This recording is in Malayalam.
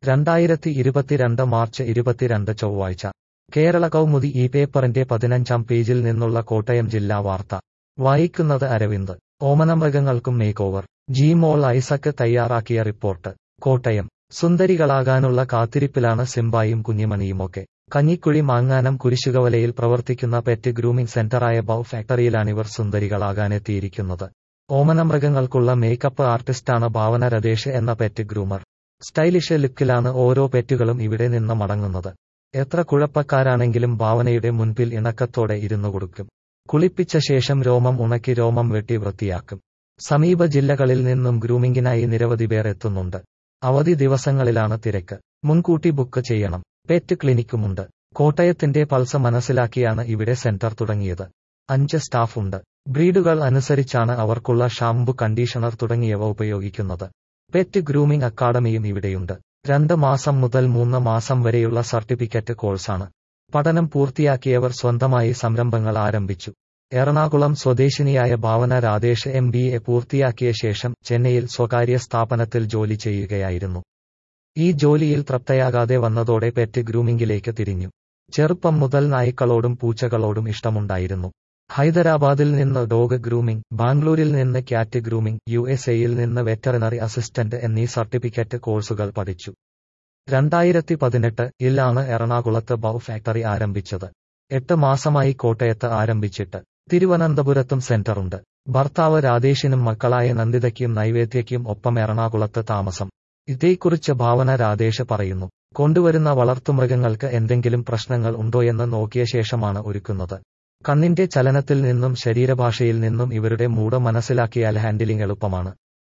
രണ്ടായിരത്തി ഇരുപത്തിരണ്ട് മാർച്ച് ഇരുപത്തിരണ്ട് ചൊവ്വാഴ്ച കേരള കൗമുദി ഈ പേപ്പറിന്റെ പതിനഞ്ചാം പേജിൽ നിന്നുള്ള കോട്ടയം ജില്ലാ വാർത്ത വായിക്കുന്നത് അരവിന്ദ് ഓമനമൃഗങ്ങൾക്കും make over Jimol Isaac തയ്യാറാക്കിയ റിപ്പോർട്ട് കോട്ടയം സുന്ദരികളാകാനുള്ള കാത്തിരിപ്പിലാണ് സിംബായും കുഞ്ഞിമണിയുമൊക്കെ കഞ്ഞിക്കുഴി മാങ്ങാനം കുരിശുകവലയിൽ പ്രവർത്തിക്കുന്ന പെറ്റ് ഗ്രൂമിംഗ് സെന്ററായ ബൗ ഫാക്ടറിയിലാണിവർ സുന്ദരികളാകാനെത്തിയിരിക്കുന്നത് ഓമനമൃഗങ്ങൾക്കുള്ള മേക്കപ്പ് ആർട്ടിസ്റ്റാണ് ഭാവന രതേഷ് എന്ന പെറ്റ് ഗ്രൂമർ സ്റ്റൈലിഷ് ലുക്കിലാണ് ഓരോ പെറ്റുകളും ഇവിടെ നിന്ന് മടങ്ങുന്നത് എത്ര കുഴപ്പക്കാരാണെങ്കിലും ഭാവനയുടെ മുൻപിൽ ഇണക്കത്തോടെ ഇരുന്നു കൊടുക്കും കുളിപ്പിച്ച ശേഷം രോമം ഉണക്കി രോമം വെട്ടി വൃത്തിയാക്കും സമീപ ജില്ലകളിൽ നിന്നും ഗ്രൂമിംഗിനായി നിരവധി പേർ എത്തുന്നുണ്ട് അവധി ദിവസങ്ങളിലാണ് തിരക്ക് മുൻകൂട്ടി ബുക്ക് ചെയ്യണം പെറ്റ് ക്ലിനിക്കുമുണ്ട് കോട്ടയത്തിന്റെ പൾസ് മനസ്സിലാക്കിയാണ് ഇവിടെ സെന്റർ തുടങ്ങിയത് അഞ്ച് സ്റ്റാഫുണ്ട് ബ്രീഡുകൾ അനുസരിച്ചാണ് അവർക്കുള്ള ഷാംപു കണ്ടീഷണർ തുടങ്ങിയവ ഉപയോഗിക്കുന്നത് പെറ്റ് ഗ്രൂമിംഗ് അക്കാഡമിയും ഇവിടെയുണ്ട് രണ്ട് മാസം മുതൽ മൂന്ന് മാസം വരെയുള്ള സർട്ടിഫിക്കറ്റ് കോഴ്സാണ് പഠനം പൂർത്തിയാക്കിയവർ സ്വന്തമായി സംരംഭങ്ങൾ ആരംഭിച്ചു എറണാകുളം സ്വദേശിനിയായ Bhavana Radhesh M B A പൂർത്തിയാക്കിയ ശേഷം ചെന്നൈയിൽ സ്വകാര്യ സ്ഥാപനത്തിൽ ജോലി ചെയ്യുകയായിരുന്നു ഈ ജോലിയിൽ തൃപ്തയാകാതെ വന്നതോടെ പെറ്റ് ഗ്രൂമിംഗിലേക്ക് തിരിഞ്ഞു ചെറുപ്പം മുതൽ നായ്ക്കളോടും പൂച്ചകളോടും ഇഷ്ടമുണ്ടായിരുന്നു ഹൈദരാബാദിൽ നിന്ന് ഡോഗ് ഗ്രൂമിംഗ് ബാംഗ്ലൂരിൽ നിന്ന് ക്യാറ്റ് ഗ്രൂമിംഗ് യു എസ് എയിൽ നിന്ന് വെറ്ററിനറി അസിസ്റ്റന്റ് എന്നീ സർട്ടിഫിക്കറ്റ് കോഴ്സുകൾ പഠിച്ചു രണ്ടായിരത്തി പതിനെട്ട് ഇല്ലാണ് എറണാകുളത്ത് ബൗ ഫാക്ടറി ആരംഭിച്ചത് എട്ട് മാസമായി കോട്ടയത്ത് ആരംഭിച്ചിട്ട് തിരുവനന്തപുരത്തും സെന്ററുണ്ട് ഭർത്താവ് രാധേഷിനും മക്കളായ നന്ദിതയ്ക്കും നൈവേദ്യയ്ക്കും ഒപ്പം എറണാകുളത്ത് താമസം ഇതേക്കുറിച്ച് ഭാവന രാധേഷ് പറയുന്നു കൊണ്ടുവരുന്ന വളർത്തുമൃഗങ്ങൾക്ക് എന്തെങ്കിലും പ്രശ്നങ്ങൾ ഉണ്ടോയെന്ന് നോക്കിയ ശേഷമാണ് ഒരുക്കുന്നത് കണ്ണിന്റെ ചലനത്തിൽ നിന്നും ശരീരഭാഷയിൽ നിന്നും ഇവരുടെ മൂഡ് മനസ്സിലാക്കിയാൽ ഹാൻഡിലിംഗ് എളുപ്പമാണ്